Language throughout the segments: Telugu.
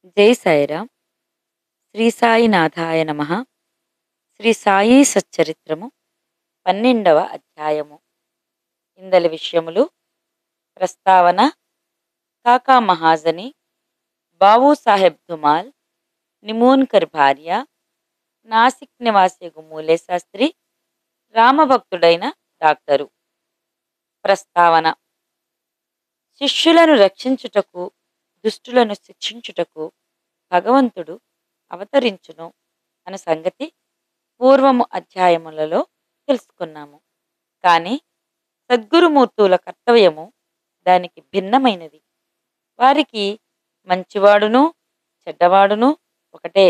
జై సాయిరామ్ శ్రీ సాయినాథాయ నమ శ్రీ సాయి సచ్చరిత్రము పన్నెండవ అధ్యాయము ఇందలి విషయములు ప్రస్తావన కాకా మహాజని బాబూ సాహెబ్ ధుమాల్ నిమూన్కర్ భార్య నాసిక్ నివాసిగు మూలే శాస్త్రి రామభక్తుడైన డాక్టరు ప్రస్తావన శిష్యులను రక్షించుటకు దుష్టులను శిక్షించుటకు భగవంతుడు అవతరించును అన్న సంగతి పూర్వము అధ్యాయములలో తెలుసుకున్నాము కానీ సద్గురుమూర్తుల కర్తవ్యము దానికి భిన్నమైనది వారికి మంచివాడును చెడ్డవాడును ఒకటే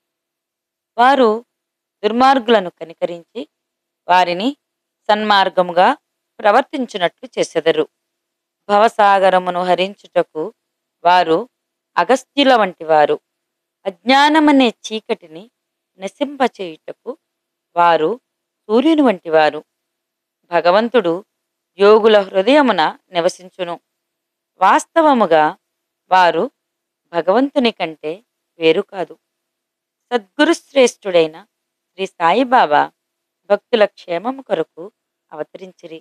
వారు దుర్మార్గులను కనికరించి వారిని సన్మార్గముగా ప్రవర్తించినట్లు చేసెదరు భవసాగరమును హరించుటకు వారు అగస్త్యుల వంటి వారు అజ్ఞానమనే చీకటిని నశింపచేయుటకు వారు సూర్యుని వంటివారు భగవంతుడు యోగుల హృదయమున నివసించును వాస్తవముగా వారు భగవంతుని కంటే వేరు కాదు సద్గురుశ్రేష్ఠుడైన శ్రీ సాయిబాబా భక్తుల క్షేమము కొరకు అవతరించిరి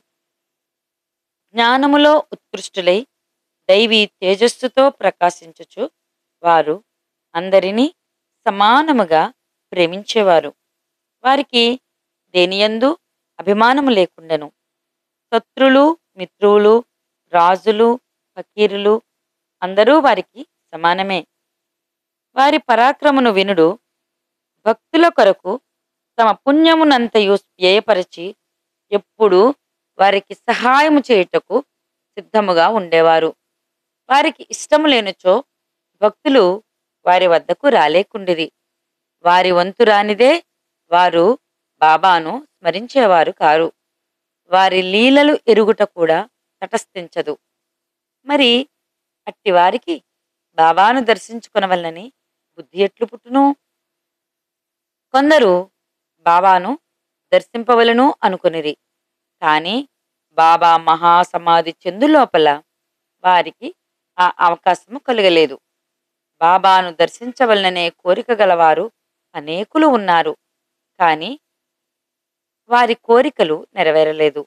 జ్ఞానములో ఉత్కృష్టులై దైవీ తేజస్సుతో ప్రకాశించుచు వారు అందరినీ సమానముగా ప్రేమించేవారు వారికి దేనియందు అభిమానము లేకుండెను శత్రులు మిత్రులు రాజులు ఫకీరులు అందరూ వారికి సమానమే వారి పరాక్రమను వినుడు భక్తుల కొరకు తమ పుణ్యమునంతయు వ్యయపరిచి ఎప్పుడు వారికి సహాయము చేయుటకు సిద్ధముగా ఉండేవారు వారికి ఇష్టము లేనిచో భక్తులు వారి వద్దకు రాలేకుండిరి వారి వంతు రానిదే వారు బాబాను స్మరించేవారు కారు వారి లీలలు ఎరుగుట కూడా తటస్థించదు మరి అట్టివారికి బాబాను దర్శించుకొనవలనని బుద్ధి ఎట్లు పుట్టును కొందరు బాబాను దర్శింపవలను అనుకునిరి కాని బాబా మహాసమాధి చెందు లోపల వారికి ఆ అవకాశము కలగలేదు బాబాను దర్శించవలననే కోరిక గలవారు అనేకులు ఉన్నారు కాని వారి కోరికలు నెరవేరలేదు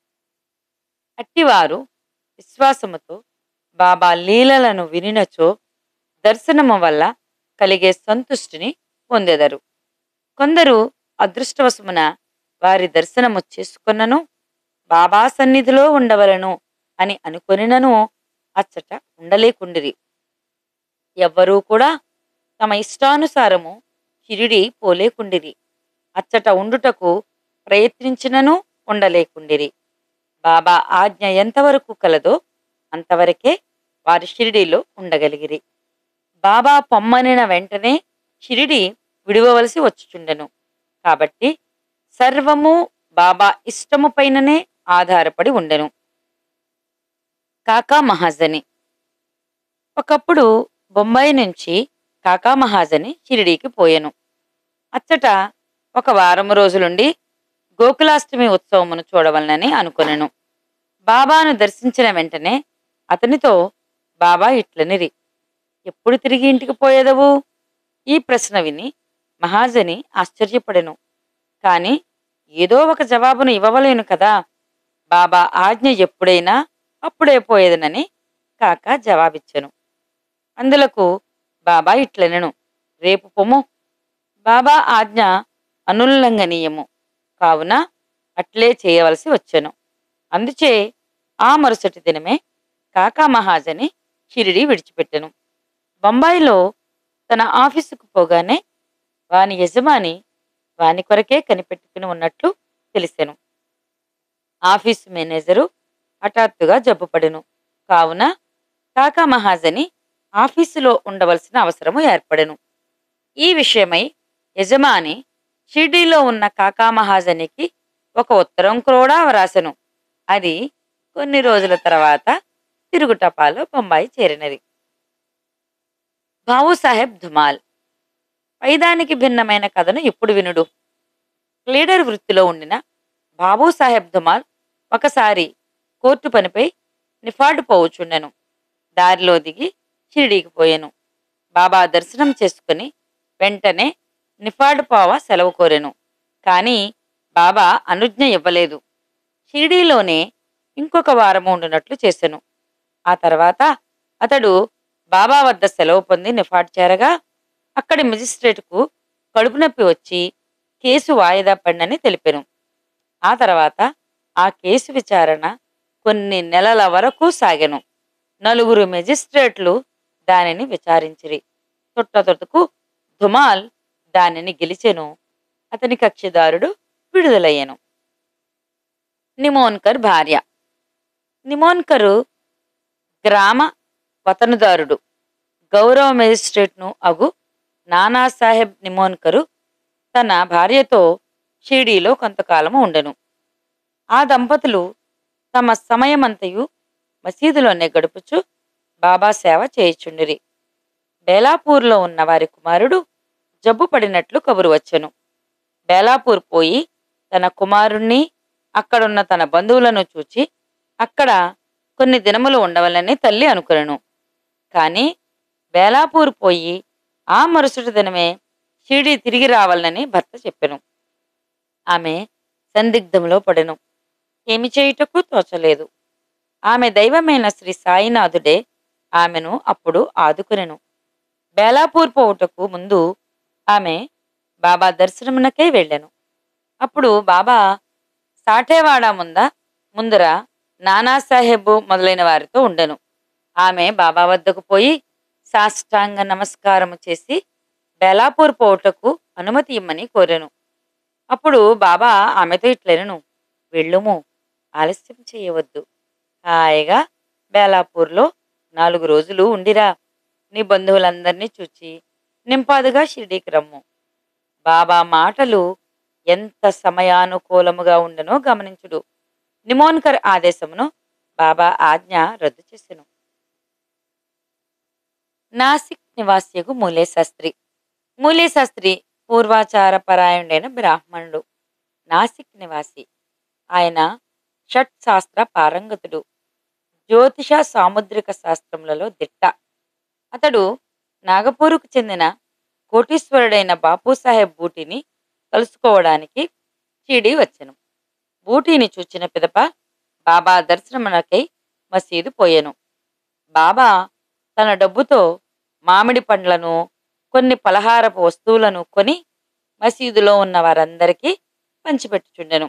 అట్టివారు విశ్వాసముతో బాబా లీలలను వినినచో దర్శనము వల్ల కలిగే సంతుష్టిని పొందెదరు కొందరు అదృష్టవశమున వారి దర్శనము చేసుకొన్నను బాబా సన్నిధిలో ఉండవలను అని అనుకొనినను అచ్చట ఉండలేకుండిరి ఎవ్వరూ కూడా తమ ఇష్టానుసారము షిరిడి పోలేకుండిరి అచ్చట ఉండుటకు ప్రయత్నించినను ఉండలేకుండిరి బాబా ఆజ్ఞ ఎంతవరకు కలదో అంతవరకే వారి షిరిడీలో ఉండగలిగిరి బాబా పొమ్మనిన వెంటనే షిరిడి విడువవలసి వచ్చుచుండెను కాబట్టి సర్వము బాబా ఇష్టము పైననే ఆధారపడి ఉండెను కాకా మహాజని ఒకప్పుడు బొంబాయి నుంచి కాకా మహాజని షిరిడీకి పోయెను అచ్చట ఒక వారం రోజులుండి గోకులాష్టమి ఉత్సవమును చూడవలనని అనుకొనెను బాబాను దర్శించిన వెంటనే అతనితో బాబా ఇట్లనిరి ఎప్పుడు తిరిగి ఇంటికి పోయేదవు ఈ ప్రశ్న విని మహాజని ఆశ్చర్యపడెను కాని ఏదో ఒక జవాబును ఇవ్వవలేను కదా బాబా ఆజ్ఞ ఎప్పుడైనా అప్పుడే పోయేదనని కాక జవాబిచ్చెను అందులకు బాబా ఇట్లనెను రేపు పొమ్ము బాబా ఆజ్ఞ అనుల్లంఘనీయము కావున అట్లే చేయవలసి వచ్చెను అందుచే ఆ మరుసటి దినమే కాకా మహాజని షిరిడి విడిచిపెట్టెను బొంబాయిలో తన ఆఫీసుకు పోగానే వాని యజమాని వాని కొరకే కనిపెట్టుకుని ఉన్నట్లు తెలిసెను ఆఫీసు మేనేజరు హఠాత్తుగా జబ్బుపడెను కావున కాకా మహాజని ఆఫీసులో ఉండవలసిన అవసరము ఏర్పడెను ఈ విషయమై యజమాని షిర్డీలో ఉన్న కాకా మహాజనికి ఒక ఉత్తరం కూడా వ్రాసెను అది కొన్ని రోజుల తర్వాత తిరుగుటపాలో బొంబాయి చేరినది బాబుసాహెబ్ ధుమాల్ పైదానికి భిన్నమైన కథను ఇప్పుడు వినుడు లీడర్ వృత్తిలో ఉండిన బాబుసాహెబ్ ధుమాల్ ఒకసారి కోర్టు పనిపై నిఫాడు పోవుచుండెను దారిలో దిగి షిరిడీకి పోయెను బాబా దర్శనం చేసుకుని వెంటనే నిఫాడుపావ సెలవు కోరెను కాని బాబా అనుజ్ఞ ఇవ్వలేదు షిరిడీలోనే ఇంకొక వారం ఉండునట్లు చేసెను ఆ తర్వాత అతడు బాబా వద్ద సెలవు పొంది నిఫాడ్ చేరగా అక్కడి మెజిస్ట్రేట్కు కడుపు నొప్పి వచ్చి కేసు వాయిదా పడినని తెలిపెను ఆ తర్వాత ఆ కేసు విచారణ కొన్ని నెలల వరకు సాగెను నలుగురు మెజిస్ట్రేట్లు దానిని విచారించిరి తొట్టతొట్టుకు ధుమాల్ దానిని గెలిచెను అతని కక్షిదారుడు విడుదలయ్యెను నిమోన్కర్ భార్య నిమోన్కరు గ్రామ వతనుదారుడు గౌరవ మెజిస్ట్రేట్ను అగు నానాసాహెబ్ నిమోన్కరు తన భార్యతో షిర్డీలో కొంతకాలము ఉండెను ఆ దంపతులు తమ సమయమంతయు మసీదులోనే గడుపుచు బాబా సేవ చేయుచుండిరి బేలాపూర్లో ఉన్న వారి కుమారుడు జబ్బు పడినట్లు కబురు వచ్చెను బేలాపూర్ పోయి తన కుమారుణ్ణి అక్కడున్న తన బంధువులను చూచి అక్కడ కొన్ని దినములు ఉండవలని తల్లి అనుకునెను కాని బేలాపూర్ పోయి ఆ మరుసటి దినమే షిరిడి తిరిగి రావాలని భర్త చెప్పెను ఆమె సందిగ్ధంలో పడెను ఏమి చేయుటకు తోచలేదు ఆమె దైవమైన శ్రీ సాయినాథుడే ఆమెను అప్పుడు ఆదుకునెను బేలాపూర్ పోవుటకు ముందు ఆమె బాబా దర్శనమునకై వెళ్ళెను అప్పుడు బాబా సాఠేవాడ ముంద ముందర నానాసాహెబు మొదలైన వారితో ఉండెను ఆమె బాబా వద్దకు పోయి సాష్టాంగ నమస్కారము చేసి బేలాపూర్ పోవుటకు అనుమతి ఇమ్మని కోరెను అప్పుడు బాబా ఆమెతో ఇట్లెనను వెళ్ళుము ఆలస్యం చేయవద్దు హాయిగా బేలాపూర్లో నాలుగు రోజులు ఉండిరా నీ బంధువులందరినీ చూచి నింపాదుగా షిరిడీకి రమ్ము బాబా మాటలు ఎంత సమయానుకూలముగా ఉండనో గమనించుడు నిమోన్కర్ ఆదేశమును బాబా ఆజ్ఞ రద్దు చేసెను నాసిక్ నివాసియకు మూలే శాస్త్రి మూలే శాస్త్రి పూర్వాచార పరాయణుడైన బ్రాహ్మణుడు నాసిక్ నివాసి ఆయన షట్ శాస్త్ర పారంగతుడు జ్యోతిష సాముద్రిక శాస్త్రములలో దిట్ట అతడు నాగపూరుకు చెందిన కోటీశ్వరుడైన బాపూసాహెబ్ బూటిని కలుసుకోవడానికి చీడి వచ్చెను బూటీని చూచిన పిదప బాబా దర్శనమునకై మసీదు పోయెను బాబా తన డబ్బుతో మామిడి పండ్లను కొన్ని పలహారపు వస్తువులను కొని మసీదులో ఉన్న వారందరికీ పంచిపెట్టుచుండెను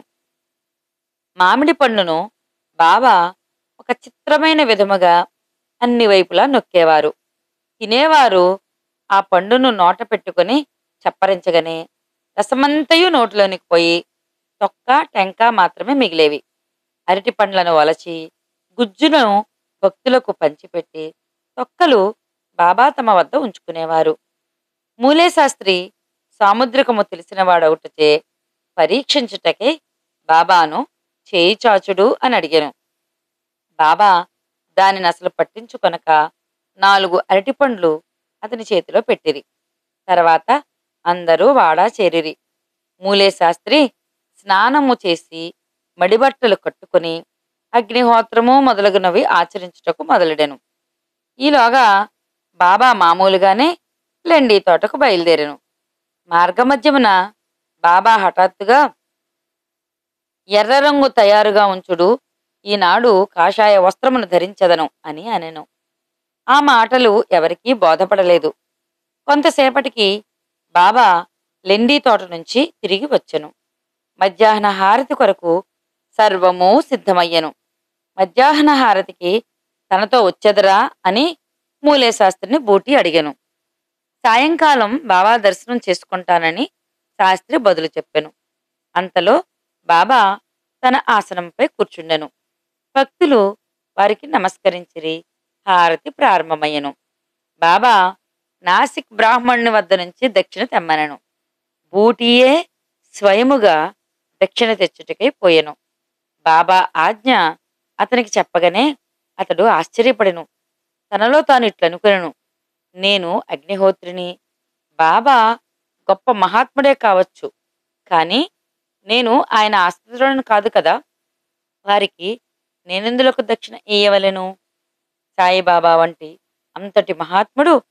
మామిడి పండును బాబా ఒక చిత్రమైన విధముగా అన్ని వైపులా నొక్కేవారు తినేవారు ఆ పండును నోట పెట్టుకుని చప్పరించగానే రసమంతయు నోటిలోనికి పోయి తొక్క టెంక మాత్రమే మిగిలేవి అరటి పండ్లను వలచి గుజ్జును భక్తులకు పంచిపెట్టి తొక్కలు బాబా తమ వద్ద ఉంచుకునేవారు మూలే శాస్త్రి సాముద్రికము తెలిసినవాడవుటచే పరీక్షించుటకే బాబాను చేయి చాచుడు అని అడిగాను బాబా దానిని అసలు పట్టించుకొనక నాలుగు అరటిపండ్లు అతని చేతిలో పెట్టిరి తర్వాత అందరూ వాడా చేరిరి మూలే శాస్త్రి స్నానము చేసి మడిబట్టలు కట్టుకుని అగ్నిహోత్రము మొదలగునవి ఆచరించుటకు మొదలెడెను ఈలోగా బాబా మామూలుగానే లెండి తోటకు బయలుదేరెను మార్గమధ్యమున బాబా హఠాత్తుగా ఎర్ర రంగు తయారుగా ఉంచుడు ఈనాడు కాషాయ వస్త్రమును ధరించదను అని అనెను ఆ మాటలు ఎవరికీ బోధపడలేదు కొంతసేపటికి బాబా లెండీ తోట నుంచి తిరిగి వచ్చెను మధ్యాహ్న హారతి కొరకు సర్వము సిద్ధమయ్యెను మధ్యాహ్న హారతికి తనతో వచ్చెదరా అని మూలే శాస్త్రిని బూటి అడిగాను సాయంకాలం బాబా దర్శనం చేసుకుంటానని శాస్త్రి బదులు చెప్పెను అంతలో బాబా తన ఆసనంపై కూర్చుండెను భక్తులు వారికి నమస్కరించిరి హారతి ప్రారంభమయ్యెను బాబా నాసిక్ బ్రాహ్మణుని వద్ద నుంచి దక్షిణ తెమ్మనను బూటియే స్వయముగా దక్షిణ తెచ్చుటకై పోయెను బాబా ఆజ్ఞ అతనికి చెప్పగానే అతడు ఆశ్చర్యపడెను తనలో తాను ఇట్లనుకునెను నేను అగ్నిహోత్రిని బాబా గొప్ప మహాత్ముడే కావచ్చు కానీ నేను ఆయన ఆశ్రితుడను కాదు కదా వారికి నేనెందులకు దక్షిణ ఇయ్యవలెను సాయిబాబా వంటి అంతటి మహాత్ముడు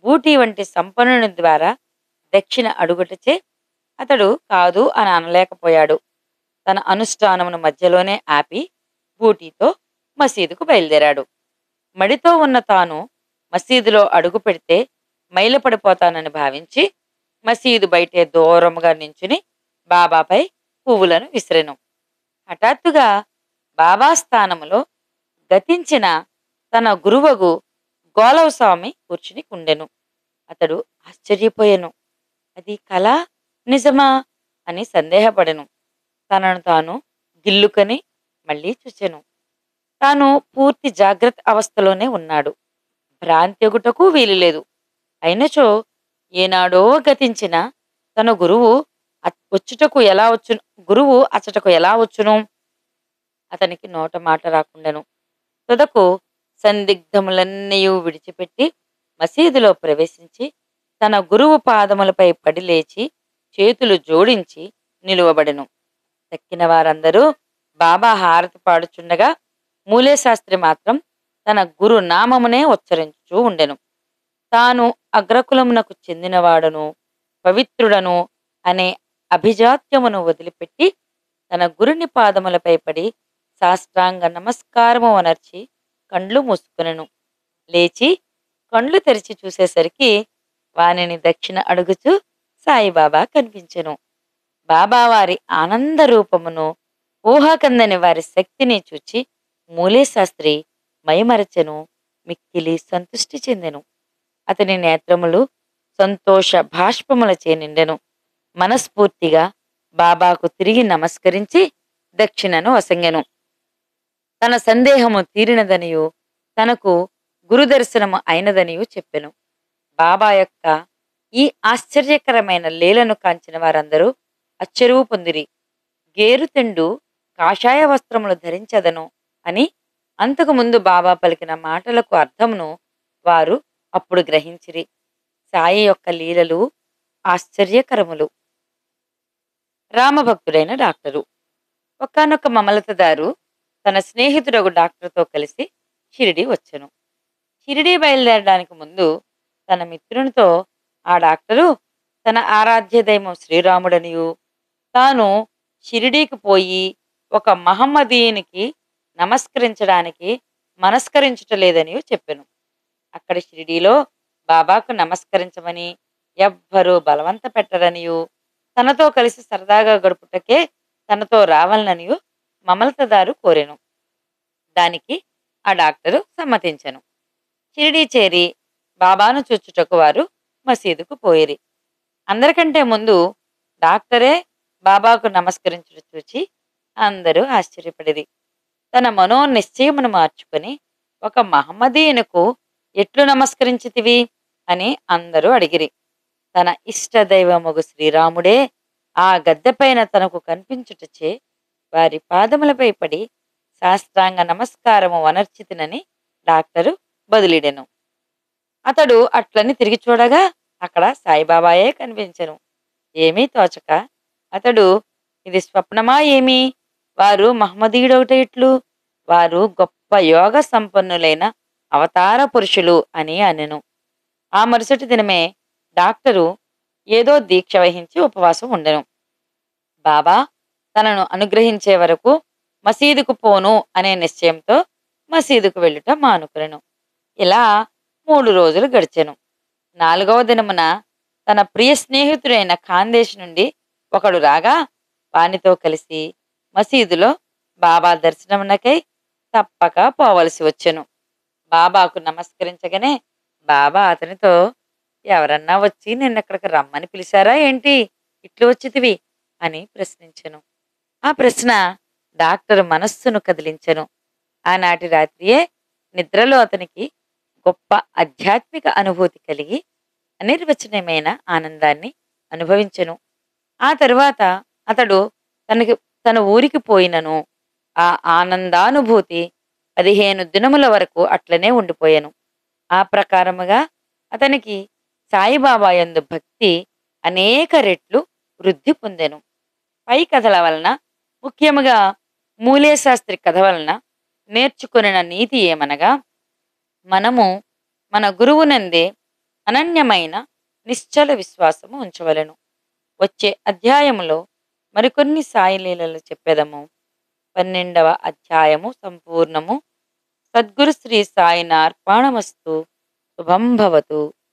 బూటి వంటి సంపన్నుని ద్వారా దక్షిణ అడుగుటచే అతడు కాదు అని అనలేకపోయాడు తన అనుష్ఠానమును మధ్యలోనే ఆపి బూటీతో మసీదుకు బయలుదేరాడు మడితో ఉన్న తాను మసీదులో అడుగు పెడితే మైలపడిపోతానని భావించి మసీదు బయటే దూరముగా నించుని బాబాపై పువ్వులను విసిరెను హఠాత్తుగా బాబా స్థానములో గతించిన తన గురువగు గోలవ స్వామి కూర్చుని కుండెను అతడు ఆశ్చర్యపోయెను అది కళ నిజమా అని సందేహపడెను తనను తాను గిల్లుకొని మళ్ళీ చూచెను తాను పూర్తి జాగ్రత్త అవస్థలోనే ఉన్నాడు భ్రాంతిగుటకు వీలులేదు అయినచో ఏనాడో గతించిన తన గురువు అ- వచ్చుటకు ఎలా వచ్చును గురువు అచ్చటకు ఎలా వచ్చును అతనికి నోట మాట రాకుండెను తుదకు సందిగ్ధములన్నీ విడిచిపెట్టి మసీదులో ప్రవేశించి తన గురువు పాదములపై పడి లేచి చేతులు జోడించి నిలువబడెను తక్కిన వారందరూ బాబా హారతి పాడుచుండగా మూలే శాస్త్రి మాత్రం తన గురు నామమునే ఉచ్చరించుచూ ఉండెను తాను అగ్రకులమునకు చెందినవాడను పవిత్రుడను అనే అభిజాత్యమును వదిలిపెట్టి తన గురుని పాదములపై పడి సాష్టాంగ నమస్కారము అనర్చి కండ్లు మూసుకునెను లేచి కండ్లు తెరిచి చూసేసరికి వానిని దక్షిణ అడుగుచూ సాయిబాబా కనిపించెను బాబా వారి ఆనంద రూపమును ఊహాకందని వారి శక్తిని చూచి మూలే శాస్త్రి మైమరచెను మిక్కిలి సంతుష్టి చెందెను అతని నేత్రములు సంతోష భాష్పములచే నిండెను మనస్ఫూర్తిగా బాబాకు తిరిగి నమస్కరించి దక్షిణను వసంగెను తన సందేహము తీరినదనియు తనకు గురుదర్శనము అయినదనియు చెప్పెను బాబా యొక్క ఈ ఆశ్చర్యకరమైన లీలను కాంచిన వారందరూ అచ్చెరువు పొందిరి గేరుతెండు కాషాయ వస్త్రములు ధరించదను అని అంతకు ముందు బాబా పలికిన మాటలకు అర్థమును వారు అప్పుడు గ్రహించిరి సాయి యొక్క లీలలు ఆశ్చర్యకరములు రామభక్తుడైన డాక్టరు ఒకానొక మమలతదారు తన స్నేహితుడొక డాక్టర్తో కలిసి షిరిడి వచ్చెను షిరిడి బయలుదేరడానికి ముందు తన మిత్రునితో ఆ డాక్టరు తన ఆరాధ్య దైవం శ్రీరాముడనియు తాను షిరిడీకి పోయి ఒక మహమ్మదీయునికి నమస్కరించడానికి మనస్కరించుటలేదని చెప్పెను అక్కడ షిరిడీలో బాబాకు నమస్కరించమని ఎవ్వరూ బలవంత పెట్టరనియు తనతో కలిసి సరదాగా గడుపుటకే తనతో రావాలననియు మమలతదారు కోరెను దానికి ఆ డాక్టరు సమ్మతించెను షిరిడీ చేరి బాబాను చూచుటకు వారు మసీదుకు పోయిరి అందరికంటే ముందు డాక్టరే బాబాకు నమస్కరించుట చూచి అందరూ ఆశ్చర్యపడిరి తన మనో నిశ్చయమును మార్చుకొని ఒక మహమ్మదీయునకు ఎట్లు నమస్కరించితివి అని అందరూ అడిగిరి తన ఇష్ట దైవముగు శ్రీరాముడే ఆ గద్దెపైన తనకు కనిపించుటచే వారి పాదములపై పడి శాస్త్రాంగ నమస్కారము వనర్చితినని డాక్టరు బదులిడెను అతడు అట్లని తిరిగి చూడగా అక్కడ సాయిబాబాయే కనిపించెను ఏమీ తోచక అతడు ఇది స్వప్నమా ఏమి వారు మహమ్మదీయుడొకట ఇట్లు వారు గొప్ప యోగ సంపన్నులైన అవతార పురుషులు అని అనెను ఆ మరుసటి దినమే డాక్టరు ఏదో దీక్ష వహించి ఉపవాసం ఉండెను బాబా తనను అనుగ్రహించే వరకు మసీదుకు పోను అనే నిశ్చయంతో మసీదుకు వెళ్ళుట మానుకునెను ఇలా మూడు రోజులు గడిచెను నాలుగవ దినమున తన ప్రియ స్నేహితుడైన ఖాందేశ్ నుండి ఒకడు రాగా వానితో కలిసి మసీదులో బాబా దర్శనమునకై తప్పక పోవలసి వచ్చెను బాబాకు నమస్కరించగానే బాబా అతనితో ఎవరన్నా వచ్చి నిన్నక్కడికి రమ్మని పిలిచారా ఏంటి ఇట్లు వచ్చితివి అని ప్రశ్నించెను ఆ ప్రశ్న డాక్టర్ మనస్సును కదిలించెను ఆనాటి రాత్రియే నిద్రలో అతనికి గొప్ప ఆధ్యాత్మిక అనుభూతి కలిగి అనిర్వచనీయమైన ఆనందాన్ని అనుభవించెను ఆ తరువాత అతడు తనకి తన ఊరికి పోయినను ఆ ఆనందానుభూతి పదిహేను దినముల వరకు అట్లనే ఉండిపోయాను ఆ ప్రకారముగా అతనికి సాయిబాబా యందు భక్తి అనేక రెట్లు వృద్ధి పొందెను పై కథల వలన ముఖ్యముగా మూలే శాస్త్రి కథ వలన నేర్చుకొనిన నీతి ఏమనగా మనము మన గురువునందే అనన్యమైన నిశ్చల విశ్వాసము ఉంచవలెను వచ్చే అధ్యాయములో మరికొన్ని సాయి లీలలు చెప్పెదము పన్నెండవ అధ్యాయము సంపూర్ణము సద్గురు శ్రీ సాయినార్పణమస్తు శుభం భవతు